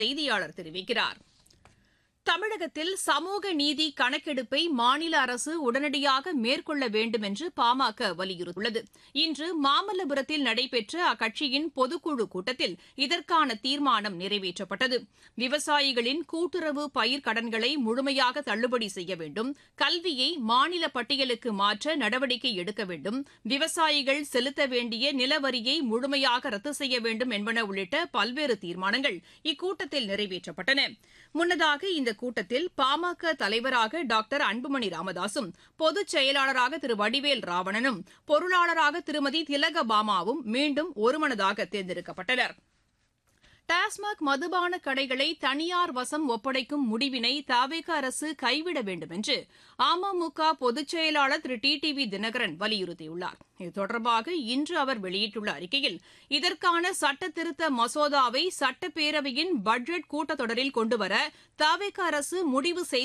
செய்தியாளர் தெரிவிக்கிறார் தமிழகத்தில் சமூக நீதி கணக்கெடுப்பை மாநில அரசு உடனடியாக மேற்கொள்ள வேண்டும் என்று பாமக வலியுறுத்தியுள்ளது இன்று மாமல்லபுரத்தில் நடைபெற்ற அக்கட்சியின் பொதுக்குழு கூட்டத்தில் இதற்கான தீர்மானம் நிறைவேற்றப்பட்டது விவசாயிகளின் கூட்டுறவு பயிர் கடன்களை முழுமையாக தள்ளுபடி செய்ய வேண்டும் கல்வியை மாநில பட்டியலுக்கு மாற்ற நடவடிக்கை எடுக்க வேண்டும் விவசாயிகள் செலுத்த வேண்டிய நிலவரியை முழுமையாக ரத்து செய்ய வேண்டும் என்பன உள்ளிட்ட பல்வேறு தீர்மானங்கள் இக்கூட்டத்தில் நிறைவேற்றப்பட்டன முன்னதாக இந்த கூட்டத்தில் பாமக தலைவராக டாக்டர் அன்புமணி ராமதாசும் பொதுச் செயலாளராக திரு வடிவேல் ராவணனும் பொருளாளராக திருமதி திலகபாமாவும் மீண்டும் ஒருமனதாக தேர்ந்தெடுக்கப்பட்டனர் டாஸ்மாக் மதுபான கடைகளை தனியார் வசம் ஒப்படைக்கும் முடிவினை தாவேக அரசு கைவிட வேண்டும் என்று அமமுக பொதுச் செயலாளர் திரு டி டி வி தினகரன் வலியுறுத்தியுள்ளார் இது தொடர்பாக இன்று அவர் வெளியிட்டுள்ள அறிக்கையில் இதற்கான சட்ட திருத்த மசோதாவை சட்டப்பேரவையின் பட்ஜெட் கூட்டத்தொடரில் கொண்டுவர தாவேக அரசு முடிவு செய்து